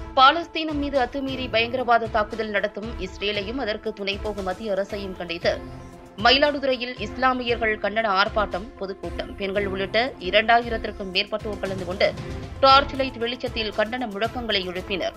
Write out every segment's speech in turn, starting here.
பாலஸ்தீனம் மீது அத்துமீறி பயங்கரவாத தாக்குதல் நடத்தும் இஸ்ரேலையும் அதற்கு துணை போகும் மத்திய அரசையும் கண்டித்து மயிலாடுதுறையில் இஸ்லாமியர்கள் கண்டன ஆர்ப்பாட்டம் பொதுக்கூட்டம் பெண்கள் உள்ளிட்ட இரண்டாயிரத்திற்கும் மேற்பட்டோர் கலந்து கொண்டு டார்ச் லைட் வெளிச்சத்தில் கண்டன முழக்கங்களை எழுப்பினர்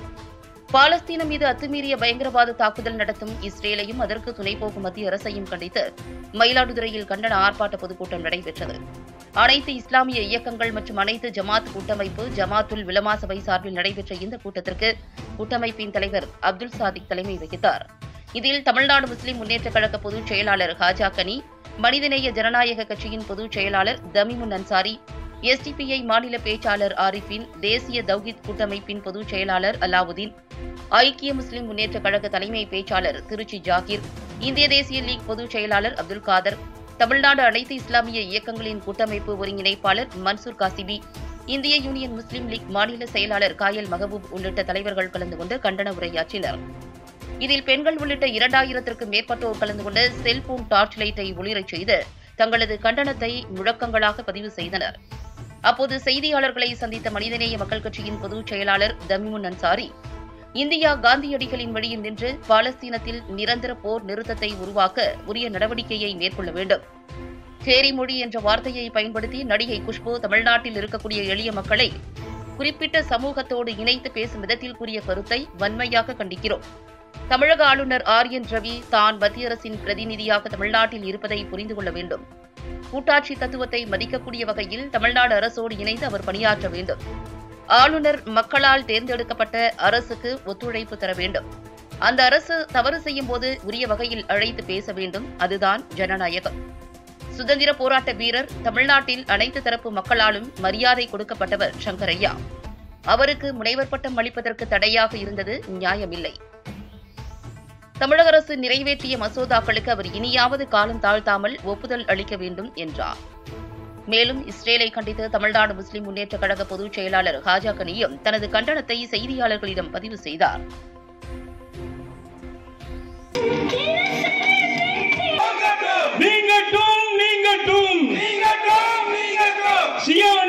பாலஸ்தீனம் மீது அத்துமீறிய பயங்கரவாத தாக்குதல் நடத்தும் இஸ்ரேலையும் அதற்கு துணை போகும் மத்திய அரசையும் கண்டித்து மயிலாடுதுறையில் கண்டன ஆர்ப்பாட்ட பொதுக்கூட்டம் நடைபெற்றது அனைத்து இஸ்லாமிய இயக்கங்கள் மற்றும் அனைத்து ஜமாத் கூட்டமைப்பு ஜமாத்துல் விலமா சபை சார்பில் நடைபெற்ற இந்த கூட்டத்திற்கு கூட்டமைப்பின் தலைவர் அப்துல் சாதிக் தலைமை வகித்தார் இதில் தமிழ்நாடு முஸ்லிம் முன்னேற்றக் கழக பொதுச் செயலாளர் ஹாஜா கனி மனிதநேய ஜனநாயக கட்சியின் பொதுச் செயலாளர் தமிமுன் அன்சாரி எஸ்டிபிஐ மாநில பேச்சாளர் ஆரிஃபின் தேசிய தௌஹித் கூட்டமைப்பின் பொதுச் செயலாளர் அலாவுதீன் ஐக்கிய முஸ்லிம் முன்னேற்றக் கழக தலைமை பேச்சாளர் திருச்சி ஜாகிர் இந்திய தேசிய லீக் பொதுச் செயலாளர் அப்துல் காதர் தமிழ்நாடு அனைத்து இஸ்லாமிய இயக்கங்களின் கூட்டமைப்பு ஒருங்கிணைப்பாளர் மன்சூர் காசிபி இந்திய யூனியன் முஸ்லீம் லீக் மாநில செயலாளர் காயல் மகபூப் உள்ளிட்ட தலைவர்கள் கலந்து கொண்டு கண்டன உரையாற்றினர் இதில் பெண்கள் உள்ளிட்ட இரண்டாயிரத்திற்கும் மேற்பட்டோர் கலந்து கொண்டு செல்போன் டார்ச் லைட்டை ஒளிரச் செய்து தங்களது கண்டனத்தை முழக்கங்களாக பதிவு செய்தனர் அப்போது செய்தியாளர்களை சந்தித்த மனிதநேய மக்கள் கட்சியின் பொதுச் செயலாளர் தமிமுன் அன்சாரி இந்தியா காந்தியடிகளின் வழியில் நின்று பாலஸ்தீனத்தில் நிரந்தர போர் நிறுத்தத்தை உருவாக்க உரிய நடவடிக்கையை மேற்கொள்ள வேண்டும் சேரி மொழி என்ற வார்த்தையை பயன்படுத்தி நடிகை குஷ்பு தமிழ்நாட்டில் இருக்கக்கூடிய எளிய மக்களை குறிப்பிட்ட சமூகத்தோடு இணைத்து பேசும் விதத்தில் கூறிய கருத்தை வன்மையாக கண்டிக்கிறோம் தமிழக ஆளுநர் ஆர் என் ரவி தான் மத்திய அரசின் பிரதிநிதியாக தமிழ்நாட்டில் இருப்பதை புரிந்து கொள்ள வேண்டும் கூட்டாட்சி தத்துவத்தை மதிக்கக்கூடிய வகையில் தமிழ்நாடு அரசோடு இணைந்து அவர் பணியாற்ற வேண்டும் ஆளுநர் மக்களால் தேர்ந்தெடுக்கப்பட்ட அரசுக்கு ஒத்துழைப்பு தர வேண்டும் அந்த அரசு தவறு செய்யும் போது உரிய வகையில் அழைத்து பேச வேண்டும் அதுதான் ஜனநாயகம் சுதந்திர போராட்ட வீரர் தமிழ்நாட்டில் அனைத்து தரப்பு மக்களாலும் மரியாதை கொடுக்கப்பட்டவர் சங்கரையா அவருக்கு முனைவர் பட்டம் அளிப்பதற்கு தடையாக இருந்தது நியாயமில்லை தமிழக அரசு நிறைவேற்றிய மசோதாக்களுக்கு அவர் இனியாவது காலம் தாழ்த்தாமல் ஒப்புதல் அளிக்க வேண்டும் என்றார் மேலும் இஸ்ரேலை கண்டித்து தமிழ்நாடு முஸ்லிம் முன்னேற்றக் கழக பொதுச் செயலாளர் ஹாஜா கனியும் தனது கண்டனத்தை செய்தியாளர்களிடம் பதிவு செய்தார் நீங்கட்டும் நீங்கட்டும் நீங்கட்டும் நீங்கட்டும் சியோன்